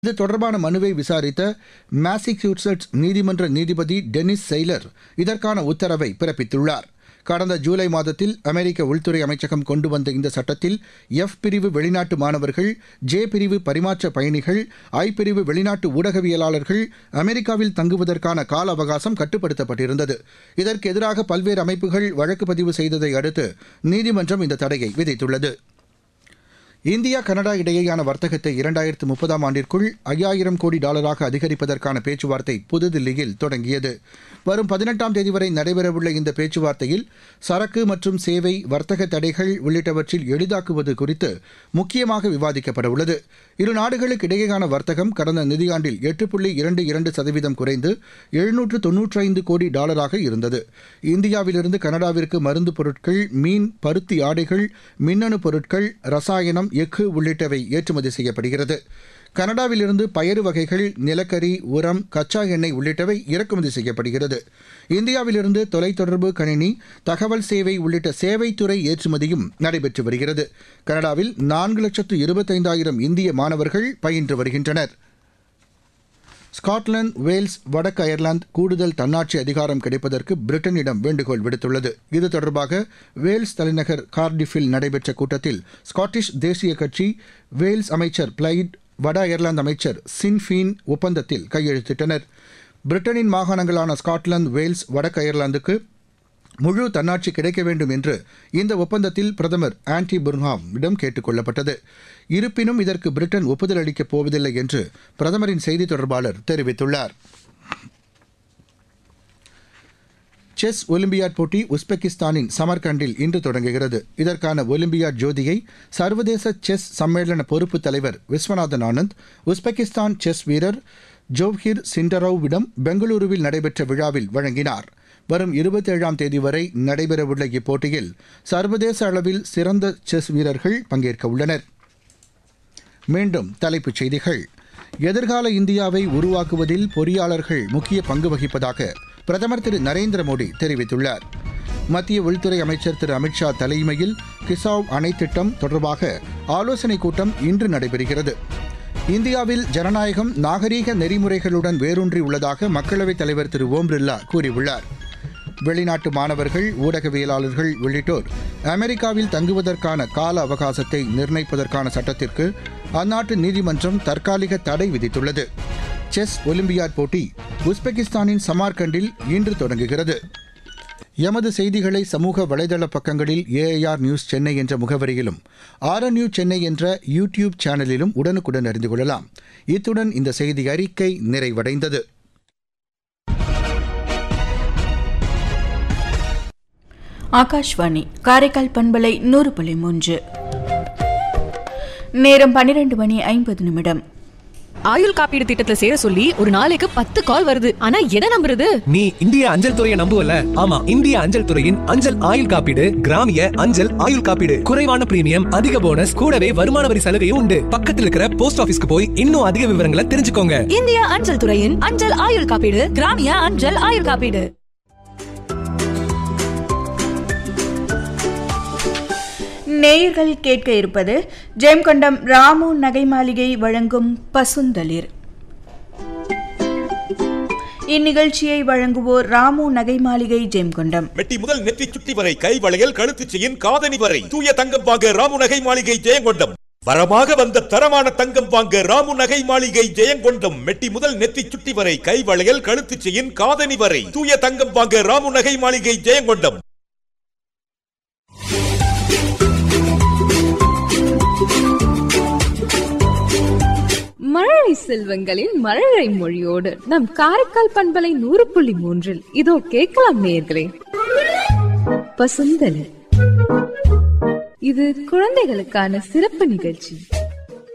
இது தொடர்பான மனுவை விசாரித்த மாசச்சூசெட்ஸ் நீதிமன்ற நீதிபதி டெனிஸ் செய்லர் இதற்கான உத்தரவை பிறப்பித்துள்ளார் கடந்த ஜூலை மாதத்தில் அமெரிக்க உள்துறை அமைச்சகம் கொண்டு வந்த இந்த சட்டத்தில் எஃப் பிரிவு வெளிநாட்டு மாணவர்கள் ஜே பிரிவு பரிமாற்ற பயணிகள் ஐ பிரிவு வெளிநாட்டு ஊடகவியலாளர்கள் அமெரிக்காவில் தங்குவதற்கான கால அவகாசம் கட்டுப்படுத்தப்பட்டிருந்தது இதற்கு எதிராக பல்வேறு அமைப்புகள் வழக்கு பதிவு செய்ததை அடுத்து நீதிமன்றம் இந்த தடையை விதித்துள்ளது இந்தியா கனடா இடையேயான வர்த்தகத்தை இரண்டாயிரத்து முப்பதாம் ஆண்டிற்குள் ஐயாயிரம் கோடி டாலராக அதிகரிப்பதற்கான பேச்சுவார்த்தை புதுதில்லியில் தொடங்கியது வரும் பதினெட்டாம் தேதி வரை நடைபெறவுள்ள இந்த பேச்சுவார்த்தையில் சரக்கு மற்றும் சேவை வர்த்தக தடைகள் உள்ளிட்டவற்றில் எளிதாக்குவது குறித்து முக்கியமாக விவாதிக்கப்பட உள்ளது இரு நாடுகளுக்கு இடையேயான வர்த்தகம் கடந்த நிதியாண்டில் எட்டு புள்ளி இரண்டு இரண்டு சதவீதம் குறைந்து எழுநூற்று தொன்னூற்றைந்து கோடி டாலராக இருந்தது இந்தியாவிலிருந்து கனடாவிற்கு மருந்து பொருட்கள் மீன் பருத்தி ஆடைகள் மின்னணு பொருட்கள் ரசாயனம் எஃகு உள்ளிட்டவை ஏற்றுமதி செய்யப்படுகிறது கனடாவிலிருந்து பயறு வகைகள் நிலக்கரி உரம் கச்சா எண்ணெய் உள்ளிட்டவை இறக்குமதி செய்யப்படுகிறது இந்தியாவிலிருந்து தொலைத்தொடர்பு கணினி தகவல் சேவை உள்ளிட்ட சேவைத்துறை ஏற்றுமதியும் நடைபெற்று வருகிறது கனடாவில் நான்கு லட்சத்து இருபத்தைந்தாயிரம் இந்திய மாணவர்கள் பயின்று வருகின்றனர் ஸ்காட்லாந்து வேல்ஸ் வடக்கு அயர்லாந்து கூடுதல் தன்னாட்சி அதிகாரம் கிடைப்பதற்கு பிரிட்டனிடம் வேண்டுகோள் விடுத்துள்ளது இது தொடர்பாக வேல்ஸ் தலைநகர் கார்டிஃபில் நடைபெற்ற கூட்டத்தில் ஸ்காட்டிஷ் தேசிய கட்சி வேல்ஸ் அமைச்சர் பிளைட் வட அயர்லாந்து அமைச்சர் சின்ஃபீன் ஒப்பந்தத்தில் கையெழுத்திட்டனர் பிரிட்டனின் மாகாணங்களான ஸ்காட்லாந்து வேல்ஸ் வடக்கு அயர்லாந்துக்கு முழு தன்னாட்சி கிடைக்க வேண்டும் என்று இந்த ஒப்பந்தத்தில் பிரதமர் ஆன்டி புர்ஹாம் இடம் கேட்டுக் கொள்ளப்பட்டது இருப்பினும் இதற்கு பிரிட்டன் ஒப்புதல் அளிக்கப் போவதில்லை என்று பிரதமரின் செய்தி தொடர்பாளர் தெரிவித்துள்ளார் செஸ் ஒலிம்பியாட் போட்டி உஸ்பெகிஸ்தானின் சமர்கண்டில் இன்று தொடங்குகிறது இதற்கான ஒலிம்பியாட் ஜோதியை சர்வதேச செஸ் சம்மேளன பொறுப்பு தலைவர் விஸ்வநாதன் ஆனந்த் உஸ்பெகிஸ்தான் செஸ் வீரர் ஜோவ்ஹிர் சிண்டரோவிடம் பெங்களூருவில் நடைபெற்ற விழாவில் வழங்கினார் வரும் இருபத்தேழாம் தேதி வரை நடைபெறவுள்ள இப்போட்டியில் சர்வதேச அளவில் சிறந்த செஸ் வீரர்கள் பங்கேற்க உள்ளனர் மீண்டும் தலைப்புச் செய்திகள் எதிர்கால இந்தியாவை உருவாக்குவதில் பொறியாளர்கள் முக்கிய பங்கு வகிப்பதாக பிரதமர் திரு நரேந்திர மோடி தெரிவித்துள்ளார் மத்திய உள்துறை அமைச்சர் திரு அமித்ஷா தலைமையில் கிசாவ் அணை திட்டம் தொடர்பாக ஆலோசனைக் கூட்டம் இன்று நடைபெறுகிறது இந்தியாவில் ஜனநாயகம் நாகரீக நெறிமுறைகளுடன் வேரூன்றி உள்ளதாக மக்களவைத் தலைவர் திரு ஓம் பிர்லா கூறியுள்ளார் வெளிநாட்டு மாணவர்கள் ஊடகவியலாளர்கள் உள்ளிட்டோர் அமெரிக்காவில் தங்குவதற்கான கால அவகாசத்தை நிர்ணயிப்பதற்கான சட்டத்திற்கு அந்நாட்டு நீதிமன்றம் தற்காலிக தடை விதித்துள்ளது செஸ் ஒலிம்பியாட் போட்டி உஸ்பெகிஸ்தானின் சமார்கண்டில் இன்று தொடங்குகிறது எமது செய்திகளை சமூக வலைதள பக்கங்களில் ஏஐஆர் நியூஸ் சென்னை என்ற முகவரியிலும் ஆர்என்யூ சென்னை என்ற யூ டியூப் சேனலிலும் உடனுக்குடன் அறிந்து கொள்ளலாம் இத்துடன் இந்த செய்தி அறிக்கை நிறைவடைந்தது ஆகாஷ்வாணி காரைக்கால் பண்பலை நூறு புள்ளி மூன்று நேரம் பன்னிரண்டு மணி ஐம்பது நிமிடம் ஆயுள் காப்பீடு திட்டத்துல சேர சொல்லி ஒரு நாளைக்கு பத்து கால் வருது ஆனா எதை நம்புறது நீ இந்திய அஞ்சல் துறையை நம்புவல ஆமா இந்திய அஞ்சல் துறையின் அஞ்சல் ஆயுள் காப்பீடு கிராமிய அஞ்சல் ஆயுள் காப்பீடு குறைவான பிரீமியம் அதிக போனஸ் கூடவே வருமான வரி சலுகையும் உண்டு பக்கத்தில் இருக்கிற போஸ்ட் ஆபீஸ்க்கு போய் இன்னும் அதிக விவரங்களை தெரிஞ்சுக்கோங்க இந்திய அஞ்சல் துறையின் அஞ்சல் ஆயுள் காப்பீடு கிராமிய அஞ்சல் ஆயுள் காப்பீடு நேயர்கள் கேட்க இருப்பது ஜெயம்கொண்டம் ராமு நகை மாளிகை வழங்கும் பசுந்தளிர் இந்நிகழ்ச்சியை வழங்குவோர் ராமு நகை மாளிகை ஜெயம்கொண்டம் மெட்டி முதல் நெற்றி சுட்டி வரை கை வளையல் கழுத்து செயின் காதணி வரை தூய தங்கம் வாங்க ராமு நகை மாளிகை ஜெயங்கொண்டம் வரமாக வந்த தரமான தங்கம் வாங்க ராமு நகை மாளிகை ஜெயங்கொண்டம் மெட்டி முதல் நெத்தி சுட்டி வரை கை வளையல் கழுத்து செயின் காதணி வரை தூய தங்கம் வாங்க ராமு நகை மாளிகை ஜெயங்கொண்டம் மழலை செல்வங்களின் மழலை மொழியோடு நம் காரைக்கால் பண்பலை நூறு புள்ளி மூன்றில் இதோ கேட்கலாம் நேயர்களே பசுந்தலி இது குழந்தைகளுக்கான சிறப்பு நிகழ்ச்சி